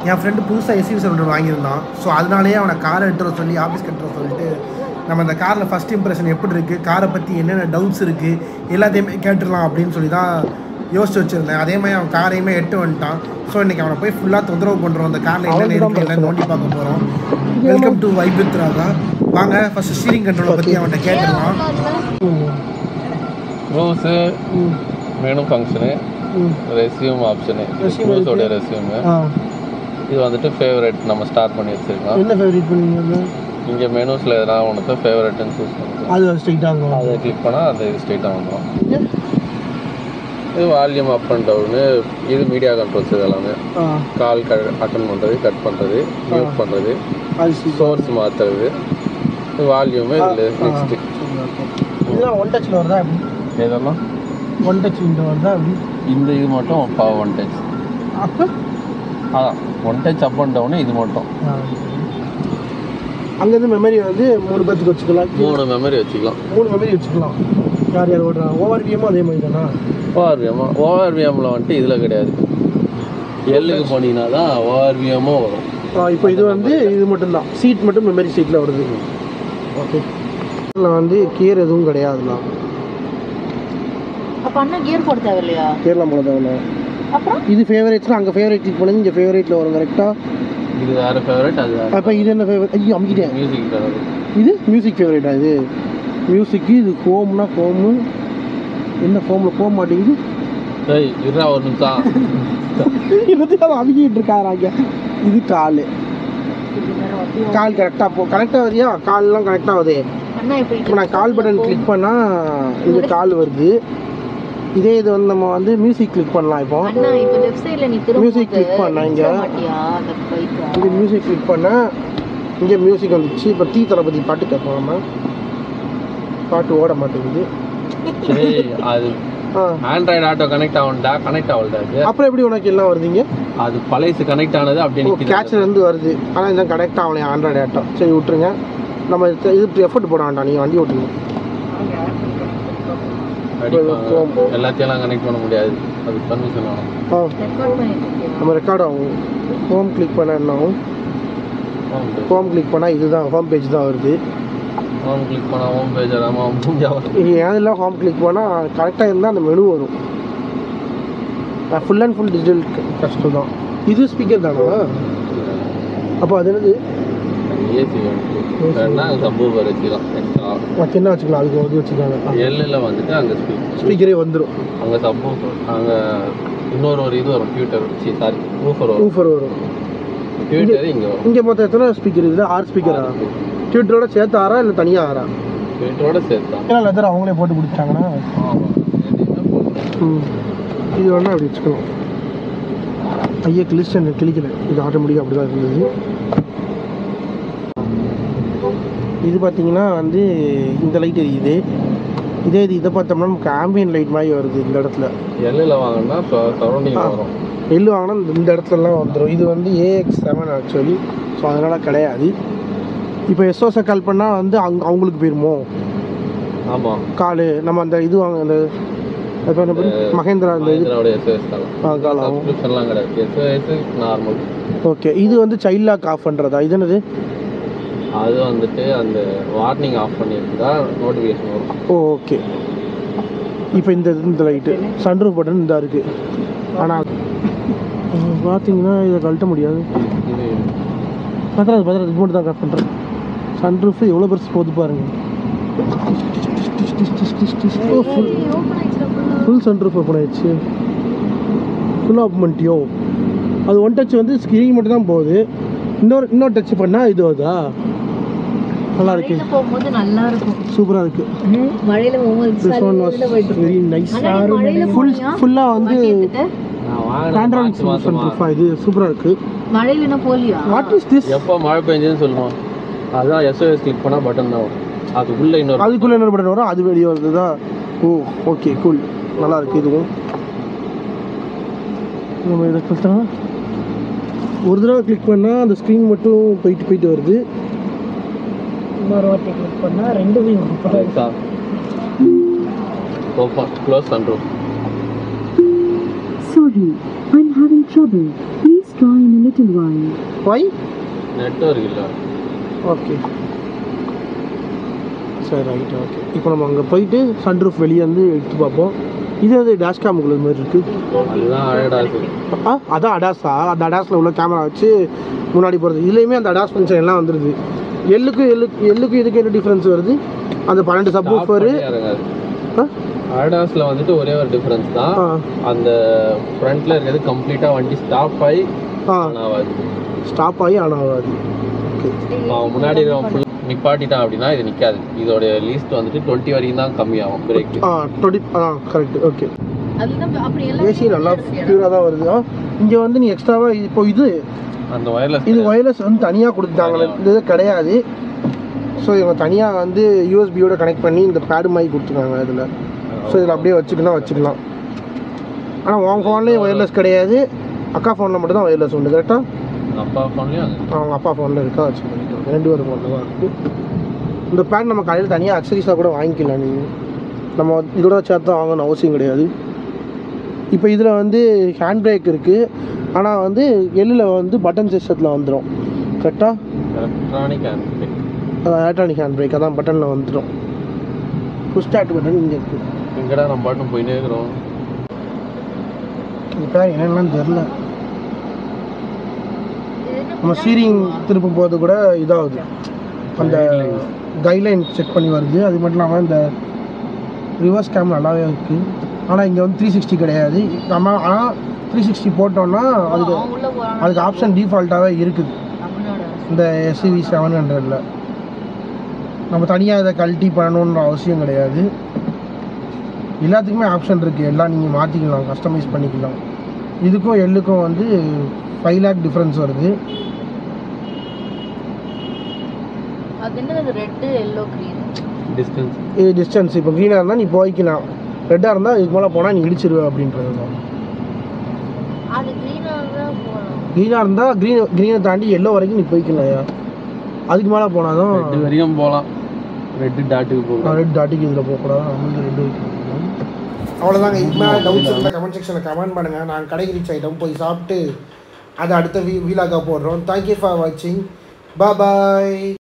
என் friend புதுசாக SUV seven வாங்கியிருந்தான் so அதனாலேயே அவனை காரை எடுத்துட சொல்லி ஆஃபீஸ் கட்டுற சொல்லிட்டு நம்ம அந்த காரில் ஃபஸ்ட் இம்ப்ரெஷன் எப்படி இருக்குது காரை பற்றி என்னென்ன டவுட்ஸ் இருக்குது எல்லாத்தையுமே கேட்டுடலாம் அப்படின்னு சொல்லி தான் யோசிச்சு வச்சுருந்தேன் அதே மாதிரி அவன் காரையுமே எட்டு வந்துட்டான் ஸோ இன்றைக்கி அவனை போய் ஃபுல்லாக தொந்தரவு பண்ணுறோம் அந்த காரில் என்னென்ன இருக்குது எல்லாம் நோண்டி பார்க்க போகிறோம் வெல்கம் டு வைபித் ராகா வாங்க ஃபஸ்ட்டு ஸ்டீரிங் கண்ட்ரோலை பற்றி அவன்கிட்ட கேட்டுடலாம் cruise menu function resume option Resume க்ரூஸோட இருக்கு. ரெஸ்யூமு ஆ இது வந்துட்டு ஃபேவரட் நம்ம ஸ்டார்ட் பண்ணி வச்சிருக்கோம் என்ன ஃபேவரட் பண்ணுவீங்க இங்கே மெனூஸில் எதனா ஒன்று ஃபேவரட்னு சூஸ் பண்ணிக்கலாம் அது ஸ்ட்ரைட்டாக அதை கிளிக் பண்ணால் அது ஸ்ட்ரெயிட்டாக வந்துடும் இது வால்யூம் அப் அண்ட் டவுனு இது மீடியா கண்ட்ரோல்ஸ் இதெல்லாமே ஆ கால் க அட்டன் பண்ணுறது கட் பண்ணுறது மியூட் பண்ணுறது அது சோர்ஸ் மாற்றுறது இது வால்யூமு இதில் நெக்ஸ்ட்டு இதெல்லாம் ஒன் டச்சில் வருதா எப்படி இதெல்லாம் ஒன் டச் விண்டோ வருதா எப்படி இந்த இது மட்டும் பவர் ஒன் டச் அப்போ அதான் one touch up and down இது மட்டும் அங்கேருந்து மெமரி வந்து மூணு பேத்துக்கு வச்சுக்கலாம் மூணு மெமரி வச்சுக்கலாம் மூணு மெமரி வச்சுக்கலாம் யார் யார் ஓடுறாங்க ஓவர் விஎமும் அதே மாதிரி தானா ஓஆர்விஎம் ஓஆர்விஎம்மில் வந்துட்டு இதில் கிடையாது எல்லுக்கு போனீங்கன்னா தான் ஓஆர்விஎம்மும் வரும் இப்போ இது வந்து இது மட்டும்தான் சீட் மட்டும் மெமரி சீட்டில் வருது ஓகே இதில் வந்து கியர் எதுவும் கிடையாதுண்ணா அப்ப அண்ணா கியர் போட தேவையில்லையா கேரளா போல தேவையில்ல அப்புறம் இது ஃபேவரேட்ஸ்னால் அங்கே ஃபேவரேட் கிளிக் பண்ணி இங்கே ஃபேவரேட்டில் வரும் கரெக்டாக இது வேறு ஃபேவரட் அது வேறு அப்போ இது என்ன ஃபேவரட் ஐயோ அமைக்கிட்டேன் மியூசிக் ஃபேவரட் இது மியூசிக் ஃபேவரேட்டா இது மியூசிக்கு இது ஹோம்னா ஹோமு என்ன ஹோமில் போக மாட்டேங்குது ஏய் இருடா ஒரு நிமிஷம் எல்லாத்தையும் அவன் அமைக்கிட்டு இருக்காராங்க இது கால் கால் கரெக்டாக போ கனெக்ட் ஆகுதியா கால்லாம் கனெக்ட் ஆகுது அண்ணா இப்ப இப்போ நான் கால் பட்டன் கிளிக் பண்ணால் இங்கே கால் வருது இதே இது வந்து நம்ம வந்து மியூசிக் கிளிக் பண்ணலாம் இப்போ அண்ணா இப்ப லெஃப்ட் சைடுல நீ திரும்ப Music click பண்ணா இங்க. மாட்டியா அந்த பைக்கா இங்கே மியூசிக் கிளிக் பண்ணால் இங்கே மியூசிக் வந்துச்சு இப்போ தீ தளபதி பாட்டு கேட்போம் நம்ம பாட்டு ஓட மாட்டேங்குது ஏய் அது ஆ ஆண்ட்ராய்டு ஆட்டோ கனெக்ட் ஆகண்டா கனெக்ட் ஆகலடா அது அப்புறம் எப்படி உனக்கு எல்லாம் வருதுங்க அது பழைசு கனெக்ட் ஆனது அப்படியே நிற்கிது கேட்ச்ல இருந்து வருது ஆனால் இதான் கனெக்ட் ஆகலையா ஆண்ட்ராய்டு ஆட்டோ சரி விட்டுருங்க நம்ம இது இது எஃபர்ட் போட வேண்டாம் நீங்கள் வண்டி ஓட்டுங்க அடிப்பாங்க எல்லாத்தையும் கனெக்ட் பண்ண முடியாது அது பர்மிஷன் வேணும் ஆ ரெக்கார்ட் பண்ணிட்டு இருக்கியா நம்ம ரெக்கார்ட் ஆகும் ஹோம் கிளிக் பண்ண என்ன ஆகும் ஹோம் கிளிக் பண்ணால் இதுதான் ஹோம் பேஜ் தான் வருது ஹோம் கிளிக் பண்ணா ஹோம் பேஜ் வராமல் மூஞ்சா வரும் இது ஏதில் ஹோம் கிளிக் பண்ணால் கரெக்டாக இருந்தால் அந்த மெனு வரும் ஃபுல் அண்ட் ஃபுல் டிஜிட்டல் கஷ்டம் தான் இது ஸ்பீக்கர் தானா அப்போ அது என்னது ஏசி வேணும்னா சப்பு வச்சுக்கலாம் எக்ஸ்ட்ரா மற்ற என்ன வச்சுக்கலாம் அதுக்கு வந்து வச்சுக்கலாம் எல்லில் வந்துட்டு அங்கே ஸ்பீக் ஸ்பீக்கரே வந்துடும் அங்கே சப்பு அங்கே இன்னொரு ஒரு இது வரும் ட்விட்டர் சி சாரி ஊஃபர் வரும் ஊஃபர் வரும் ட்விட்டர் இங்கே வரும் இங்கே மொத்தம் எத்தனை ஸ்பீக்கர் இதில் ஆறு ஸ்பீக்கரா ட்விட்டரோட சேர்த்து ஆறா இல்லை தனியாக ஆறா ட்விட்டரோட சேர்த்தா ஏன்னா லெதர் அவங்களே போட்டு கொடுத்தாங்கன்னா ஆமாம் எதையுமே போட்டு ம் இது வேணா அப்படி வச்சுக்கலாம் ஐயா கிழிச்சு கிளிக்கல இது ஆட்டோமேட்டிக்காக அப்படி தான் இருந்தது இது பார்த்தீங்கன்னா வந்து இந்த லைட் எரியுது இதே இது இதை பார்த்தோம்னா நமக்கு ஆம்பியன் லைட் மாதிரி வருது இந்த இடத்துல எல்லில் வாங்கினா சரௌண்டிங் ஆ. வரும் எள்ளு வாங்கினா இந்த- இந்த இடத்துலலாம் வந்துடும் இது வந்து ஏஎக்ஸ் செவன் ஆக்சுவலி ஸோ அதனால் கிடையாது இப்போ எஸ்ஓஸை கால் பண்ணால் வந்து அங்க அவங்களுக்கு போயிருமோ ஆமாம் கால் நம்ம அந்த இது வாங்க அந்த அது பேர் என்ன பேரு? மகேந்திரா அந்த இது மஹேந்திராவோட எஸ்ஓஎஸ் காலம் ஆ, கால் ஆகும் சப்ஸ்கிரிப்ஷன்லாம் கிடையாது எஸ்ஓஎஸ் நார்மல் ஓகே இது வந்து சைல்ட் லாக் ஆஃப் பண்ணுறதா இது என்னது அது வந்துட்டு அந்த வார்னிங் ஆஃப் பண்ணியிருந்தா நோட்டிஃபிகேஷன் வரும் ஓ ஓகே இப்போ இந்த இந்த லைட்டு சன்ரூஃப் பட்டன் இந்த இருக்குது ஆனால் பார்த்தீங்கன்னா இதை கழட்ட முடியாது இது பத்திரம் பத்திரம் இது மட்டும் தான் கட் பண்ணுறேன் சன்ரூஃப் எவ்வளோ பெருசு போகுது பாருங்க ஓ ஃபுல் ஃபுல் சன்ரூஃப் ஓப்பன் ஆயிடுச்சு ஃபுல் ஆஃப் பண்ணிட்டியோ அது ஒன் டச் வந்து ஸ்க்ரீன் மட்டும் தான் போகுது இன்னொரு இன்னொரு டச் பண்ணால் இது வருதா நல்லா இருக்கு மழையில போகும்போது நல்லா இருக்கும் சூப்பராக இருக்கு மழையில போகும்போது திஸ் ஒன் வாஸ் சல்லுன்னு போயிட்டு இருக்கும். வெரி நைஸ் ஆனா நீ மழையில ஃபுல் போனியா? ஃபுல்லாக வந்து வண்டி எடுத்துட்டு? நான் வாங்கின ஆண்ட்ராய்ட் மார்ச் மாசமா சன்ரூஃபா இது சூப்பராக இருக்கு மழையில என்ன போலியா வாட் இஸ் திஸ் எப்போ மழை பெஞ்சதுன்னு சொல்லுமா அதான் எஸ்ஓஎஸ் கிளிக் பண்ணால் பட்டன் தான் வரும் அதுக்குள்ளே இன்னொரு அதுக்குள்ளே என்ன பட்டன் வரும் அது வெளியே வருதுதா ஓ ஓகே கூல் நல்லா இருக்கு இதுவும் நம்ம இதை கழித்தா ஒரு தடவை கிளிக் பண்ணால் அந்த ஸ்க்ரீன் மட்டும் போயிட்டு போயிட்டு வருது இன்னொரு வாட்டி கிளிக் பண்ணால் ரெண்டுமே Alexa, open close sunroof Sorry, I'm having trouble. Please try in a little while. ஒய் நெட்ஒர்க் இல்லை ஓகே சரி ரைட் ஓகே இப்போ நம்ம அங்கே போயிட்டு சன்ரூஃப் வெளியே வந்து எடுத்து பார்ப்போம் இது வந்து டேஷ் கேமுக்குள்ள மாதிரி இருக்குது அதுதான் அழடாது ஆ அதான் அடாஸா அந்த அடாஸில் உள்ள கேமரா வச்சு முன்னாடி போகிறது இதுலேயுமே அந்த அடாஸ் ஃபங்க்ஷன் எல்லாம் வந்துடுது எள்ளுக்கு எள்ளுக்கு எள்ளுக்கு இதுக்கு என்ன டிஃப்ரென்ஸ் வருது அந்த பன்னெண்டு சப் ஊஃபரு இறங்காது அடாஸ்ல வந்துட்டு ஒரே ஒரு டிஃபரன்ஸ் தான் ஆ அந்த ஃப்ரண்ட்ல இருக்கிறது கம்ப்ளீட்டா வண்டி ஸ்டாப் ஆகி ஆ ஆன் ஆகாது ஸ்டாப் ஆகி ஆன் ஆகாது ஓகே அவன் முன்னாடி ஃபுல் நிப்பாட்டிட்டான் அப்படின்னா இது நிக்காது இதோட லீஸ்ட் வந்துட்டு டுவெண்ட்டி வரைக்கும் தான் கம்மியாகும் பிரேக் ஆ டுவெண்ட்டி ஆ கரெக்ட் ஓகே அதுதான் அப்படி எல்லாம் ஏசி நல்லா பியூராக தான் வருது ஆ இங்கே வந்து நீ எக்ஸ்ட்ராவாக இப்போ இது அந்த ஒயர்லெஸ் இது ஒயர்லெஸ் வந்து தனியாக கொடுத்துட்டாங்க இந்த இது கிடையாது ஸோ இவங்க தனியாக வந்து யூஎஸ்பியோட கனெக்ட் பண்ணி இந்த பேடு மாதிரி கொடுத்துருக்காங்க இதில் ஸோ இதில் அப்படியே வச்சுக்கலாம் வச்சுக்கலாம் ஆனால் உன் ஃபோன்லேயும் ஒயர்லெஸ் கிடையாது அக்கா ஃபோனில் மட்டும் தான் ஒயர்லெஸ் உண்டு கரெக்டாக அப்பா ஃபோன்லயும் அவங்க அப்பா ஃபோனில் இருக்கா வச்சுக்கலாம் ரெண்டு பேரும் ஃபோனில் தான் இருக்குது இந்த பேட் நம்ம கடையில் தனியாக அக்சரிஸாக கூட வாங்கிக்கலாம் நீங்கள் நம்ம இதோட சேர்த்து தான் வாங்கணும் அவசியம் கிடையாது இப்போ இதில் வந்து ஹேண்ட் பிரேக் இருக்குது ஆனால் வந்து எள்ளில் வந்து பட்டன் சிஸ்டத்தில் வந்துடும் கரெக்டாக electronic hand electronic hand brake அதான் பட்டனில் வந்துடும் புஷ் ஸ்டார்ட் பட்டன் இங்கே இருக்குது எங்கடா நம்ம பாட்டும் போயிட்டே இருக்கிறோம் இது பேர் என்னென்னு தெரில நம்ம ஸ்டீரிங் திருப்பும் போது கூட இதாகுது அந்த கைட்லைன் செக் பண்ணி வருது அது மட்டும் இல்லாமல் இந்த ரிவர்ஸ் கேம் நல்லாவே இருக்குது ஆனால் இங்கே வந்து த்ரீ சிக்ஸ்டி கிடையாது நம்ம ஆனால் த்ரீ சிக்ஸ்டி போட்டோம்னா அதுக்கு அவங்க உள்ள போறாங்க அதுக்கு ஆப்ஷன் டிஃபால்ட்டாகவே இருக்குது தமிழ்நாடு இந்த எஸ்சிவி செவன் ஹண்ட்ரடில் நம்ம தனியாக இதை கழட்டி பண்ணணுன்ற அவசியம் கிடையாது எல்லாத்துக்குமே ஆப்ஷன் இருக்குது எல்லாம் நீங்கள் மாற்றிக்கலாம் கஸ்டமைஸ் பண்ணிக்கலாம் இதுக்கும் எள்ளுக்கும் வந்து ஃபைவ் லேக் டிஃப்ரென்ஸ் வருது அது என்னது ரெட்டு எல்லோ க்ரீன் டிஸ்டன்ஸ் இது டிஸ்டன்ஸ் இப்போ க்ரீனாக இருந்தால் நீ போய்க்கலாம் ரெட்டாக இருந்தால் இதுக்கு மேலே போனால் நீ இடிச்சிருவ அப்படின்றது தான் அது க்ரீனாக தான் போகணும் க்ரீனாக இருந்தால் க்ரீன் க்ரீனை தாண்டி எல்லோ வரைக்கும் நீ போய்க்கலாம் அதுக்கு மேலே போனால் தான் ரெண்டு வரைக்கும் போகலாம் ரெட்டு டாட்டுக்கு போகலாம் ரெட் டாட்டிக்கு இதில் போகக்கூடாது நம்மளுக்கு ரெட் அவ்வளோதாங்க இதுக்கு மேலே டவுட்ஸ் இருந்தால் கமெண்ட் செக்ஷனில் கமெண்ட் பண்ணுங்கள் நாங்கள் கடைக்கு ரீச் ஆகிட்டோம் போய் சாப்பிட்டு அதை அடுத்த வீ வீலாக போடுறோம் தேங்க்யூ ஃபார் வாட்சிங் பாய்